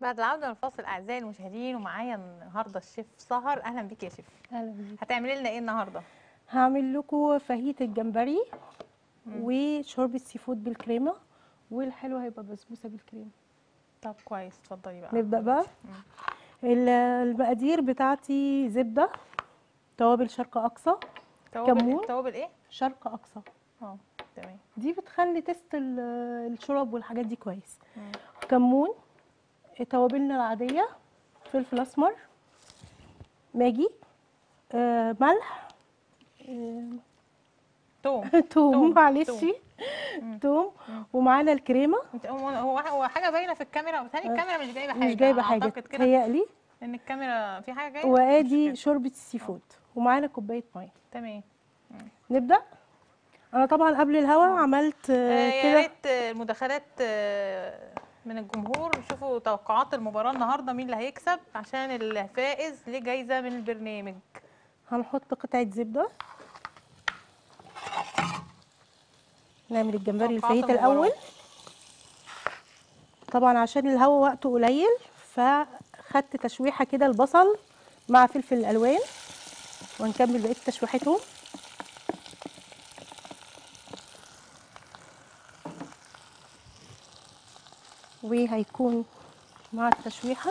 بعد العودة من الفاصل أعزائي المشاهدين ومعايا النهاردة الشيف سهر أهلا بيك يا شيف اهلا بيك هتعملي لنا إيه النهاردة؟ هعمل لكم فاهية الجمبري وشوربة سي فود بالكريمة والحلو هيبقى بسبوسة بالكريمة طب كويس اتفضلي بقى نبدأ بقى ال- المقادير بتاعتي زبدة توابل شرق أقصى توابل كمون. توابل إيه؟ شرق أقصى اه تمام دي بتخلي تست ال- الشرب والحاجات دي كويس مم. كمون توابلنا العادية فلفل أسمر ماجي آه ملح آه توم توم توم، معلش توم. توم ومعانا الكريمه انت هو هو هو حاجة باينة في الكاميرا بتهيألي الكاميرا مش جايبة حاجة مش جايبه حاجه أعتقد كده تهيألي إن الكاميرا في حاجة جاية مش وادي كده. شوربه السي فود ومعانا كوبايه ميه تمام نبدا انا طبعا قبل الهوا عملت آه، آه، يا كده ريت آه، المداخلات آه، من الجمهور نشوفوا توقعات المباراة النهاردة مين اللي هيكسب عشان الفائز ليه جايزة من البرنامج هنحط قطعه زبده نعمل الجمبري توقعات الفايت المباراة. الاول طبعا عشان الهوا وقته قليل فخدت تشويحه كده البصل مع فلفل الالوان ونكمل بقيه تشويحتهم وهيكون مع التشويحه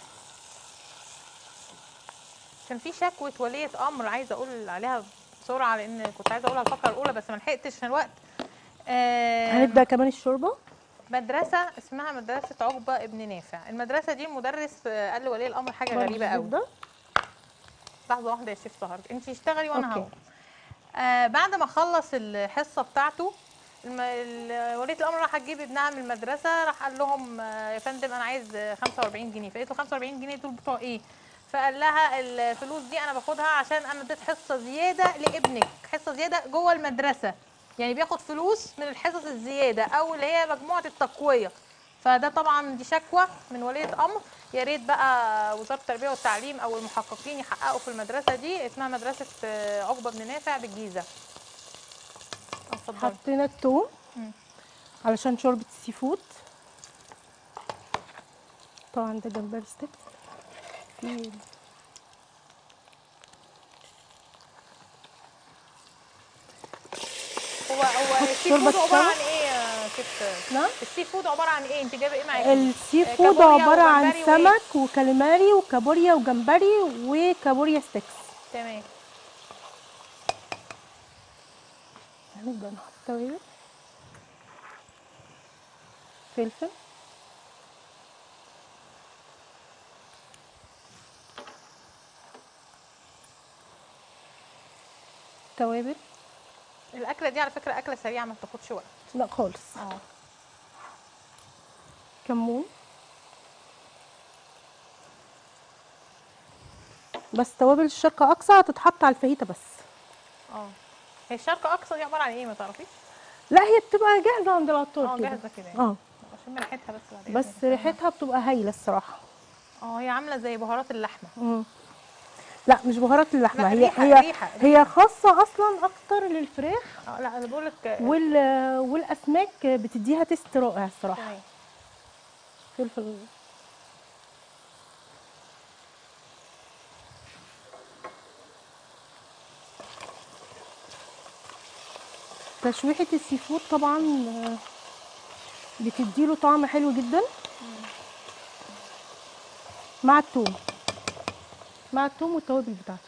كان في شكوى ولية أمر عايزة أقول عليها بسرعة لأن كنت عايزة أقولها الفقرة الأولى بس ما لحقتش عشان الوقت آه، هنبدا كمان الشوربه مدرسة اسمها مدرسة عقبة ابن نافع المدرسة دي المدرس آه، قال لولي الأمر حاجة برضه غريبة قوي زبدة. لحظة واحدة يا شيف سهر انت اشتغلي وانا أوكي. هقول آه بعد ما خلص الحصة بتاعته الم... ال- ولية الأمر راح تجيب ابنها من المدرسة راح قال لهم آه، يا فندم أنا عايز آه، 45 جنيه فقالت له 45 جنيه دول بتوع إيه؟ فقال لها الفلوس دي أنا باخدها عشان أنا اديت حصة زيادة لابنك حصة زيادة جوه المدرسة يعني بياخد فلوس من الحصص الزيادة أو اللي هي مجموعة التقوية فده طبعا دي شكوى من ولية أمر يا ريت بقى وزارة التربية والتعليم أو المحققين يحققوا في المدرسة دي اسمها مدرسة آه، عقبة بن نافع بالجيزة اتفضلي حطينا التوم مم. علشان شوربة السي فود طبعا ده جمبري ستيك في هو هو السي شوربة فود عبارة عن السمك. ايه يا شيف نعم السي فود عبارة عن ايه انت جايبه ايه معاكي السي آه، فود كابوريا عبارة عن وجمبري وإيه؟ سمك وكاليماري وكابوريا وجمبري وكابوريا ستيكس تمام هنبدأ نحط توابل فلفل توابل الاكله دي على فكره اكله سريعه ما بتاخدش وقت لا خالص اه كمون بس توابل الشرق اقصى هتتحط على الفاهيتا بس اه هي الشرق اقصى دي عباره عن ايه ما تعرفيش لا هي بتبقى جاهزه عند العطار اه كده جاهزه كده يعني. اه عشان ريحتها بس بعد بس إذنك. ريحتها بتبقى هايله الصراحه اه هي عامله زي بهارات اللحمه مم. لا مش بهارات اللحمه لا، هي ريحة- هي ريحة- هي خاصه اصلا اكتر للفراخ اه لا انا بقول لك وال والاسماك بتديها تيست رائع الصراحه تمام فلفل تشويحة السي فود طبعا آه، بتديله طعم حلو جدا مع التوم مع التوم والتوابل بتاعته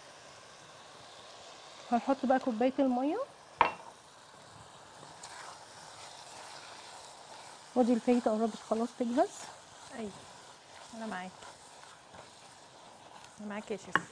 هنحط بقى كوباية المية ودي الفايتة قربت خلاص تجهز ايوه انا معاك انا معاك يا شيف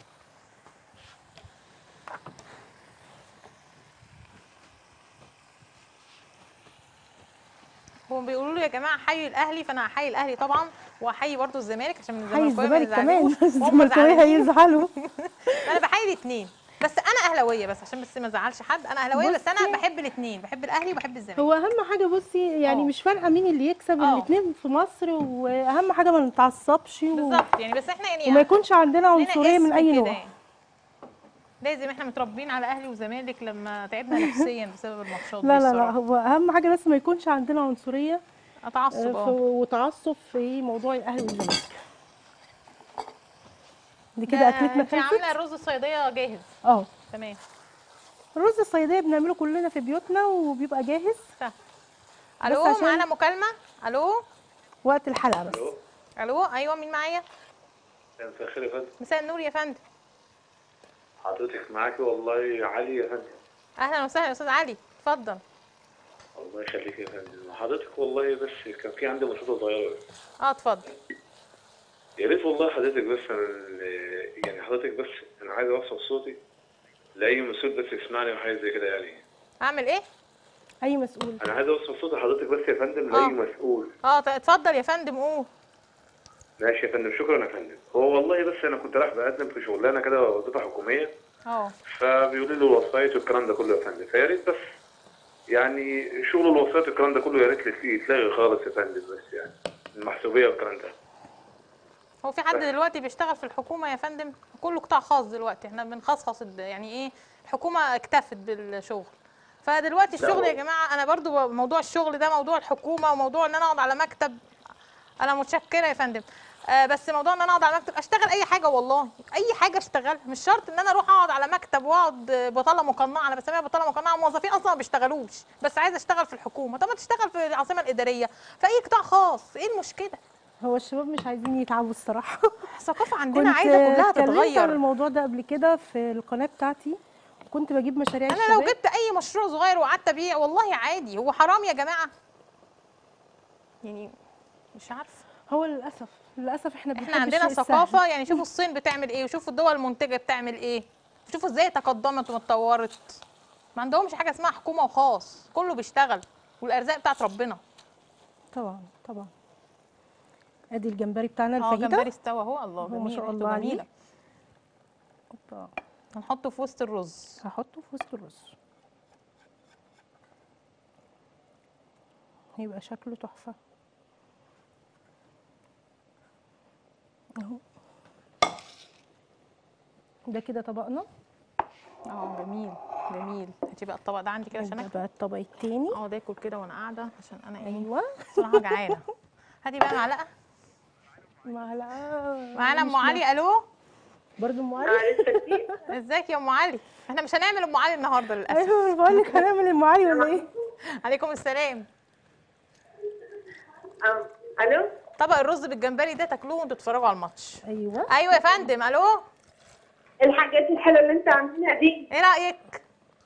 هم بيقولوا لي يا جماعه حيوا الاهلي فانا هحيي الاهلي طبعا واحيي برضو الزمالك عشان من حي الزمالكاويه ما الزمالك كمان يزعلوش. وهم الزملكاويه زعلانين. هيزعلوا انا بحيي الاثنين بس انا اهلاويه بس عشان بس ما ازعلش حد انا اهلاويه بس انا بصي. بحب الاثنين بحب الاهلي وبحب الزمالك هو اهم حاجه بصي يعني اه. مش فارقه مين اللي يكسب اه. الاثنين في مصر واهم حاجه ما نتعصبش و... بالظبط يعني بس احنا يعني وما يكونش عندنا لنا عنصريه من اسم اي كده نوع يعني. لازم احنا متربيين على اهلي وزمالك لما تعبنا نفسيا بسبب الماتشات دي لا لا لا الصراحة. هو اهم حاجه بس ما يكونش عندنا عنصريه اتعصب آه، ف- اه وتعصب في موضوع الاهلي والزمالك دي كده ده اكلتنا انت عامله خلصت الرز الصياديه جاهز اه تمام الرز الصياديه بنعمله كلنا في بيوتنا وبيبقى جاهز سهل الو عشان- معانا مكالمه الو وقت الحلقه بس الو الو ايوه مين معايا مساء الخير يا فندم مساء النور يا فندم حضرتك معاكي والله علي يا فندم اهلا وسهلا يا استاذ علي اتفضل الله يخليك يا فندم حضرتك والله بس كان في عندي مشروع صغيره اه اتفضل يا ريت والله حضرتك بس أنا- يعني حضرتك بس انا عايز اوصل صوتي لاي مسؤول بس يسمعني وحاجه زي كده يعني اعمل ايه اي مسؤول انا عايز اوصل صوت حضرتك بس يا فندم آه. لاي مسؤول اه ت- اتفضل يا فندم قول ماشي يا فندم شكرا يا فندم هو والله بس انا كنت رايح بقدم في شغلانه كده وظيفه حكوميه اه فبيقولوا لي الوسايط والكلام ده كله يا فندم فيا ريت بس يعني شغل الوسايط والكلام ده كله يا ريت يتلغي خالص يا فندم بس يعني المحسوبيه والكلام ده هو في حد دلوقتي بيشتغل في الحكومه يا فندم كله قطاع خاص دلوقتي احنا بنخصص الد- يعني ايه الحكومه اكتفت بالشغل فدلوقتي الشغل يا جماعه انا برضو موضوع الشغل ده موضوع الحكومه وموضوع ان انا اقعد على مكتب انا متشكره يا فندم آه بس موضوع ان انا اقعد على مكتب اشتغل اي حاجه والله اي حاجه اشتغل مش شرط ان انا اروح اقعد على مكتب واقعد آه، بطاله مقنعه انا بسميها بطاله مقنعه موظفين اصلا ما بيشتغلوش بس عايزه اشتغل في الحكومه طب ما تشتغل في العاصمه الاداريه في اي قطاع خاص ايه المشكله هو الشباب مش عايزين يتعبوا الصراحه الثقافه عندنا كنت عايزه كلها اتكلمت عن تتغير الموضوع ده قبل كده في القناه بتاعتي كنت بجيب مشاريع انا الشباب لو جبت اي مشروع صغير وقعدت ابيع والله عادي هو حرام يا جماعه يعني مش عارفه هو للاسف للاسف احنا احنا بنحب عندنا الشيء السهل. ثقافه يعني شوفوا الصين بتعمل ايه وشوفوا الدول المنتجه بتعمل ايه شوفوا ازاي تقدمت واتطورت ما عندهمش حاجه اسمها حكومه وخاص كله بيشتغل والارزاق بتاعت ربنا طبعا طبعا ادي الجمبري بتاعنا اه الفاهيتا جمبري استوى اهو الله هو ما جميل شاء ريحته الله عليه. جميله أوبا. هنحطه في وسط الرز هحطه في وسط الرز هيبقى شكله تحفه اهو ده كده طبقنا اه جميل جميل هاتي بقى الطبق ده عندي كده عشان ده اكل بقى الطبق التاني اقعد اكل كده وانا قاعده عشان انا ايه ايوه بصراحه جعانه هاتي بقى معلقه معلقه معانا ام مش علي الو برضه ام علي ازيك يا ام علي احنا مش هنعمل ام علي النهارده للاسف ايوه بقول لك هنعمل ام علي ولا ايه عليكم السلام آه، الو طبق الرز بالجمبري ده تاكلوه وانتوا تتفرجوا على الماتش ايوه ايوه يا فندم الو الحاجات الحلوه اللي انت عاملينها دي ايه رايك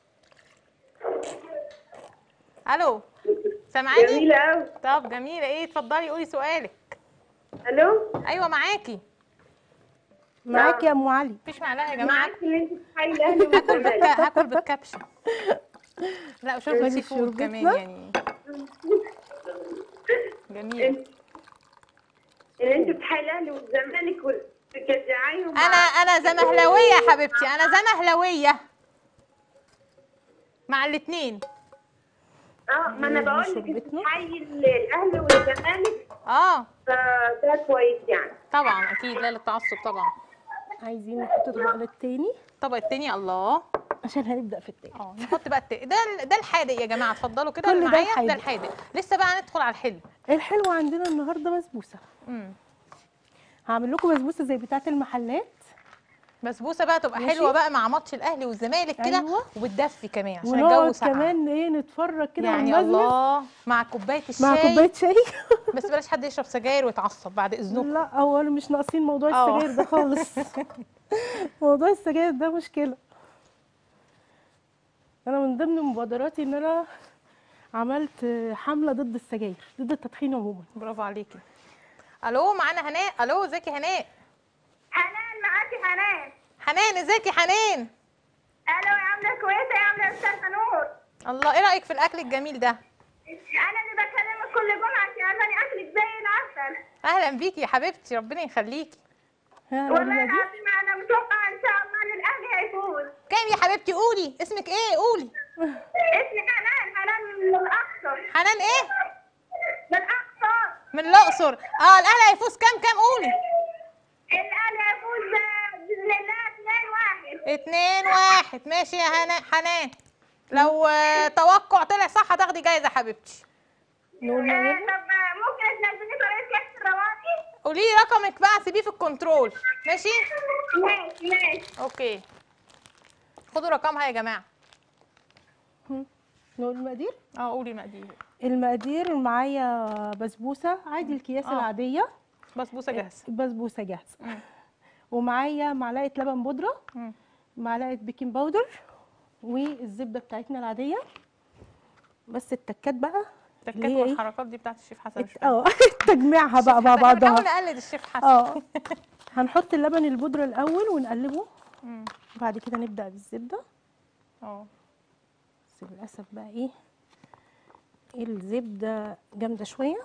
الو سامعاني جميله قوي طب جميله ايه اتفضلي قولي سؤالك الو ايوه معاكي معاك يا ام علي مفيش معلقه يا جماعه معاك اللي انت بتحيي الاهلي هاكل والزمالك بالك... هاكل بالكبشه لا وشوربه ادي سي فود شوربتنا. كمان يعني جميل اللي انت بتحيي الاهلي والزمالك وتشجعيهم انا انا زمهلاويه يا حبيبتي انا زمهلاويه مع الاثنين اه ما انا دي بقول لك انت شوربتنا. بتحيي الاهلي والزمالك اه فده كويس يعني طبعا اكيد لا للتعصب طبعا عايزين نحط طبق للتاني الطبق التاني الله عشان هنبدا في التاني اه نحط بقى التاني ده ال- ده الحادق يا جماعه اتفضلوا كده كل اللي ده معايا الحادق. ده الحادق لسه بقى ندخل على الحلو الحلو عندنا النهارده بسبوسه امم هعمل لكم بسبوسه زي بتاعه المحلات بسبوسه بقى تبقى ماشي. حلوه بقى مع ماتش الاهلي والزمالك كده أيوة. وبتدفي كمان عشان الجو ونقعد ساقع كمان ايه نتفرج كده يعني ونمزمز الله مع كوبايه الشاي مع كوبايه شاي بس بلاش حد يشرب سجاير ويتعصب بعد اذنكم لا هو أنا مش ناقصين موضوع اه. السجاير ده خالص موضوع السجاير ده مشكله انا من ضمن مبادراتي ان انا عملت حمله ضد السجاير ضد التدخين عموما برافو عليكي الو معانا هناء الو ازيك يا هناء حنان معاكي حنان حنان ازيك يا حنان الو يا عامله كويسه يا عامله استاذه نور الله ايه رايك في الاكل الجميل ده انا اللي بكلمك كل جمعه انت عاملاني اكلك زي العسل اهلا بيكي يا حبيبتي ربنا يخليكي ها والله العلبة دي العظيم انا متوقعه ان شاء الله ان الاهلي هيفوز كام يا حبيبتي قولي اسمك ايه قولي اسمي حنان حنان من الاقصر حنان ايه من الاقصر من الاقصر اه الاهلي هيفوز كام كام قولي الاهلي هيفوز باذن الله 2 1 اتنين واحد ماشي يا هنا حنان لو آه، توقع طلع صح هتاخدي جايزه حبيبتي نقول آه، نعمل طب قولي لي رقمك بقى سيبيه في الكنترول ماشي ماشي ماشي اوكي خدوا رقمها يا جماعه نقول المقادير اه قولي المقادير المقادير معايا بسبوسه عادي الكياس آه. العاديه بسبوسه جاهزه بسبوسه جاهزه مم. ومعايا معلقه لبن بودره مم. معلقه بيكنج باودر والزبده بتاعتنا العاديه بس التكات بقى التكات اللي هي إيه؟ والحركات دي بتاعت الشيف حسن مش اه تجميعها بقى مع بنحاول بعضها نقلد الشيف حسن اه هنحط اللبن البودره الاول ونقلبه مم. وبعد كده نبدا بالزبده اه بس للاسف بقى ايه الزبده جامده شويه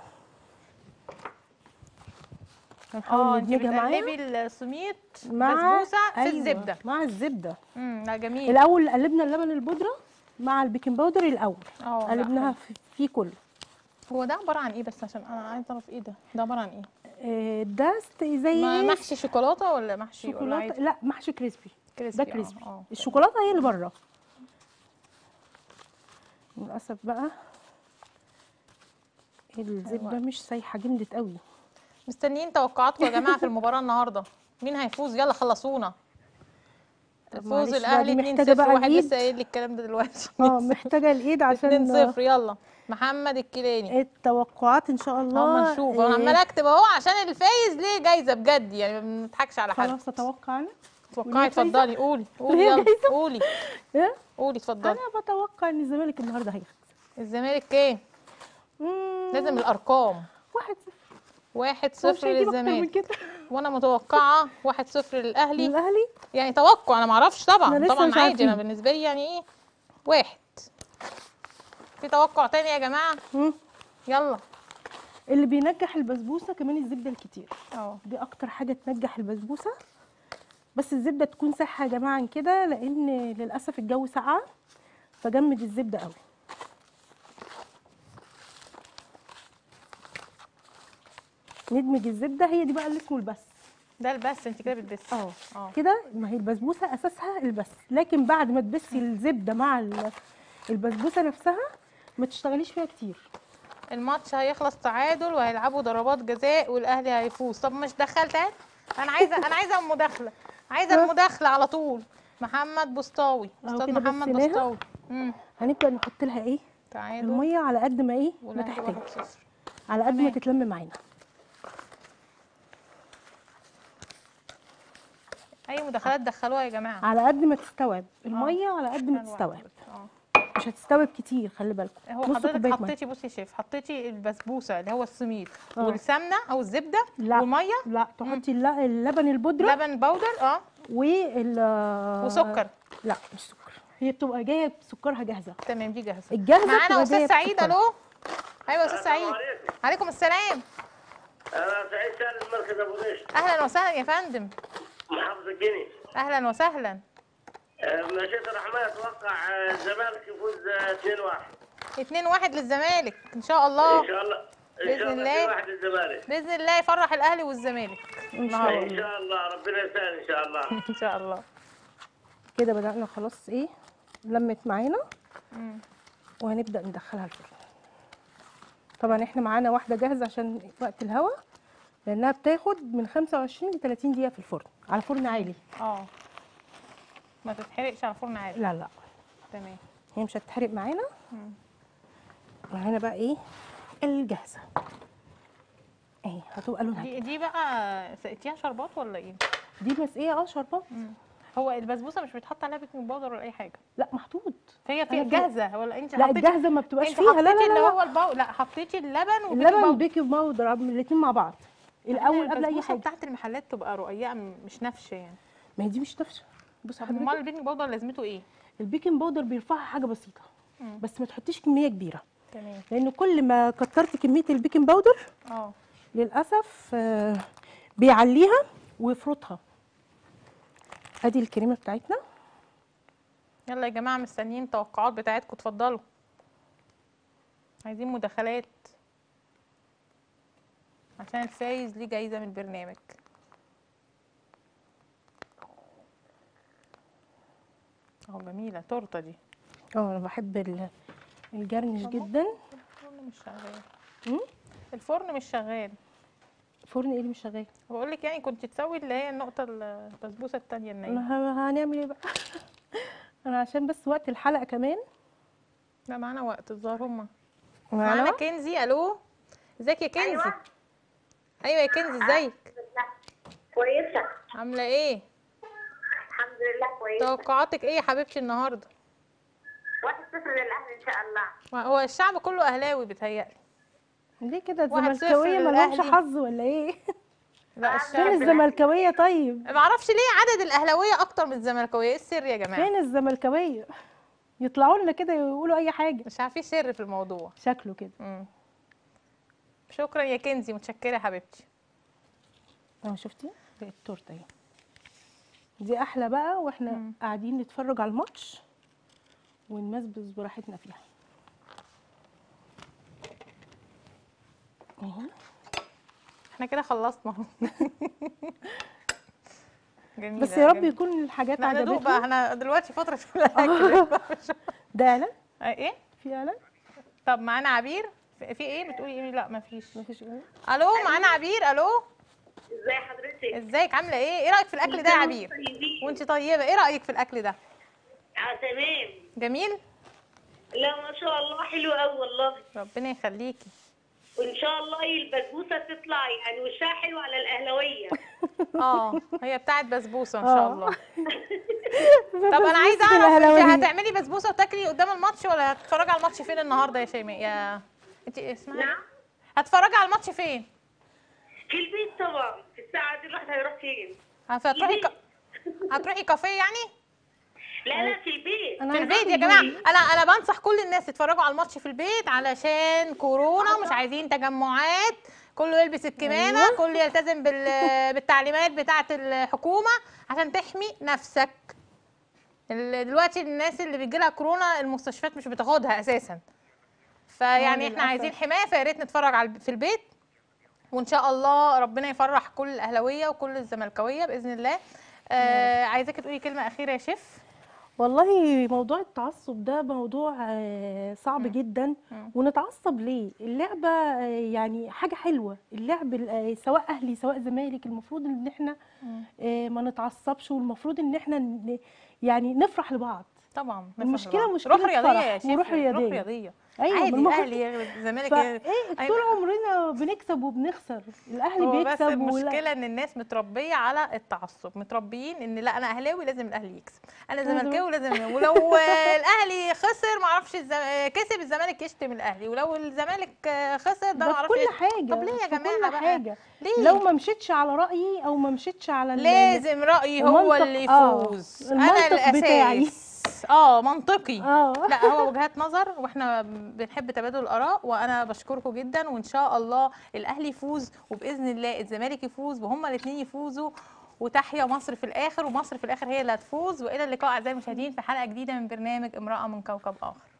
اه هنحاول انت ندمجها معايا بتقلبي السميط مع بسبوسه في أيوة، الزبده مع الزبده امم لا جميل الاول قلبنا اللبن البودره مع البيكنج باودر الاول اه لا، قلبناها في- فيه كله هو ده عباره عن ايه بس عشان انا عايزه اعرف ايه ده ده عباره عن ايه آه، ده است- زي ما إيه؟ محشي شوكولاته ولا محشي ولا شوكولاته عادي لا محشي كريسبي كريسبي ده كريسبي اه اه الشوكولاته هي اللي بره للاسف بقى الزبده أيوة. مش سايحه جمدت قوي مستنيين توقعاتكم يا جماعه في المباراه النهارده مين هيفوز يلا خلصونا طب فوز معلش بقى، الاهلي دي 2 محتاجة 0 بقى واحد الإيد. لسه قايل لي الكلام ده دلوقتي اه محتاجه الايد 2 عشان 0 يلا محمد الكيلاني التوقعات ان شاء الله اما نشوف انا آه، عماله اكتب اهو عشان الفايز ليه جايزه بجد يعني ما بنضحكش على حد خلاص اتوقع انا توقعي وليه جايزة؟ اتفضلي قولي قولي وليه يلا جايزة؟ قولي إيه؟ قولي اتفضلي انا بتوقع ان الزمالك النهارده هيخسر الزمالك ايه مم، لازم الارقام واحد صفر واحد هو مش صفر هيجيب أكتر من للزمالك كده وانا متوقعه واحد صفر للاهلي الاهلي يعني توقع انا معرفش طبعا احنا لسه طبعا مش عادي عارفين. انا بالنسبه لي يعني ايه واحد في توقع تاني يا جماعه مم. يلا اللي بينجح البسبوسه كمان الزبده الكتير اه دي اكتر حاجه تنجح البسبوسه بس الزبده تكون سايحه يا جماعه عن كده لان للاسف الجو ساقعه فجمد الزبده قوي ندمج الزبده هي دي بقى اللي اسمه البس ده البس انت كده بتبسي اه اه كده ما هي البسبوسه اساسها البس لكن بعد ما تبسي الزبده مع ال- البسبوسه نفسها ما تشتغليش فيها كتير الماتش هيخلص تعادل وهيلعبوا ضربات جزاء والاهلي هيفوز طب مش دخلت اهي انا عايزه انا عايزه المداخله عايزه المداخله على طول محمد بسطاوي أهو استاذ كده محمد بسيناها. بسطاوي امم هنبدا نحط لها ايه تعادل الميه على قد ما ايه ما والاهلي تحتاج 1-0 على قد ما تمام. تتلم معانا اي مداخلات دخلوها يا جماعه على قد ما تستوعب الميه على قد ما حلوة تستوعب اه مش هتستوعب كتير خلي بالكم هو نص حضرتك كوبايه ميه حطيتي بصي يا شيف حطيتي البسبوسه اللي هو السميد آه. والسمنه او الزبده لا. والميه لا تحطي الل- اللبن البودره لبن بودر اه وال وسكر لا مش سكر هي بتبقى جايه بسكرها جاهزه تمام دي جاهزه الجاهزه معانا بتبقى استاذ جاية سعيد بسكرها. الو ايوه يا استاذ سعيد عليكم. عليكم السلام انا سعيد سالم مركز ابو ريش اهلا وسهلا يا فندم محافظه الجني اهلا وسهلا آه، مشيئة الرحمن اتوقع آه، الزمالك يفوز آه، 2-1 اتنين واحد للزمالك ان شاء الله ان شاء الله ان بإذن شاء الله. الله 2-1 للزمالك باذن الله يفرح الاهلي والزمالك ان شاء ان الله شاء الله ربنا يسهل ان شاء الله ان شاء الله كده بدانا خلاص ايه لمت معانا مم. وهنبدا ندخلها الفرن طبعا احنا معانا واحده جاهزه عشان وقت الهوا لانها بتاخد من 25 ل 30 دقيقه في الفرن على فرن عالي اه ما تتحرقش على فرن عالي لا لا تمام هي مش هتتحرق معانا مم. وهنا بقى ايه الجاهزه اهي هتبقى لونها دي دي بقى سقيتيها شربات ولا ايه دي مسقيه اه شربات هو البسبوسه مش بيتحط عليها بيكنج باودر ولا اي حاجه لا محطوط هي في أنا في- جاهزه ولا انت لا حطيتي الجاهزه ما بتبقاش انت فيها لا حطيتي لا اللي لا, هو الباو لا حطيتي اللبن وبيكنج اللبن باودر بيكنج باودر الاثنين مع بعض الاول قبل اي البسبوسة حاجه بتاعت المحلات تبقى رقيقه م- مش نافشه يعني ما هي دي مش نافشه بص طب امال حضرتك البيكنج باودر لازمته ايه البيكنج باودر بيرفعها حاجه بسيطه مم. بس ما تحطيش كميه كبيره تمام لان كل ما كترت كميه البيكنج باودر اه للاسف آه، بيعليها ويفرطها ادي الكريمه بتاعتنا يلا يا جماعه مستنيين التوقعات بتاعتكم اتفضلوا عايزين مداخلات عشان الفايز ليه جايزه من البرنامج اه جميله تورته دي اه انا بحب ال- الجرنش جدا الفرن مش شغال مم؟ الفرن مش شغال فرن ايه اللي مش شغال بقول لك يعني كنت تسوي اللي هي النقطه البسبوسه التانية النية ما ه- هنعمل ايه بقى انا عشان بس وقت الحلقه كمان لا معانا وقت الظاهر هما معانا معانا وقت؟ كنزي الو ازيك يا كنزي أيوة. ايوه يا كنزي ازيك كويسة عامله ايه الحمد لله كويسة توقعاتك ايه يا حبيبتي النهارده واحد صفر للأهل إن شاء الله هو الشعب كله اهلاوي بيتهيألي ليه كده واحد صفر الزملكاويه ما لهمش للأهلي. حظ ولا ايه لا فين الشعب الزملكاويه طيب ما اعرفش ليه عدد الاهلاويه اكتر من الزملكاويه ايه السر يا جماعه فين الزملكاويه يطلعوا لنا كده يقولوا اي حاجه مش عارفين سر في الموضوع شكله كده مم. شكرا يا كنزي متشكره يا حبيبتي اهو شفتي بقت تورته اهي دي احلى بقى واحنا قاعدين نتفرج على الماتش ونمزبز براحتنا فيها اهو احنا كده خلصنا جميل بس يا رب يكون الحاجات لا ندوق بقى عجبتنا احنا دلوقتي فتره الاكل ده اعلان آه، ايه في اعلان طب معانا عبير في في ايه بتقولي ايه لا مفيش مفيش اعلان الو معانا عبير الو ازي حضرتك؟ ازيك عامله ايه ايه رايك في الاكل ده يا عبير طيبين. وانت طيبه ايه رايك في الاكل ده اه تمام جميل لا ما شاء الله حلو قوي والله ربنا يخليكي وان شاء الله البسبوسه تطلع يعني وشها حلو على الاهلاويه اه هي بتاعت بسبوسه ان آه. شاء الله طب انا عايزه بسبوسة اعرف انت الأهلاوية. هتعملي بسبوسه وتاكلي قدام الماتش ولا هتتفرجي على الماتش فين النهارده يا شيماء يا انت اسمها إيه؟ نعم هتتفرجي على الماتش فين في البيت طبعا في الساعه دي الواحد هيروح فين؟ هتروحي البيت. ك... هتروحي كافيه يعني لا لا في البيت أنا في عايزة البيت يا أكل جماعه بوري. انا انا بنصح كل الناس يتفرجوا على الماتش في البيت علشان كورونا مش عايزين تجمعات كله يلبس الكمامه أيوة. كله يلتزم بال... بالتعليمات بتاعه الحكومه عشان تحمي نفسك ال- دلوقتي الناس اللي بيجي لها كورونا المستشفيات مش بتاخدها اساسا فيعني احنا للأسف. عايزين حمايه فيا ريت نتفرج على في البيت وان شاء الله ربنا يفرح كل الاهلاويه وكل الزملكاويه باذن الله آه عايزاكي تقولي كلمه اخيره يا شيف والله موضوع التعصب ده موضوع آه، صعب جدا ونتعصب ليه اللعبة آه، يعني حاجة حلوة اللعب ال- آه، سواء أهلي سواء زمالك المفروض إن احنا آه، ما نتعصبش والمفروض إن احنا ن- يعني نفرح لبعض طبعا نفرح المشكلة لبعض. مشكلة روح رياضيه فرح يا شيخ وروح رياضية. روح رياضيه أيوة، عادي ما المفروض- الاهلي الزمالك فايه أيوة. طول عمرنا بنكسب وبنخسر الأهلي هو بس بيكسب ولا المشكله ان الناس متربيه على التعصب متربيين ان لا انا اهلاوي لازم الاهلي يكسب انا زملكاوي لازم ولو آه، الاهلي خسر ما اعرفش الزم... كسب الزمالك يشتم الاهلي ولو الزمالك آه، خسر ده ده ما في اعرفش كل حاجة طب ليه يا في جماعه كل بقى حاجة ليه لو ما مشيتش على رأيي أو ما مشيتش على ال- لازم رايي هو المنطق- اللي آه، يفوز انا المنطق بتاعي. الاساس اه منطقي اه لا هو وجهات نظر واحنا بنحب تبادل الاراء وانا بشكركم جدا وان شاء الله الاهلي يفوز وباذن الله الزمالك يفوز وهما الاثنين يفوزوا وتحيا مصر في الاخر ومصر في الاخر هي اللي هتفوز والى اللقاء اعزائي المشاهدين في حلقه جديده من برنامج امراه من كوكب اخر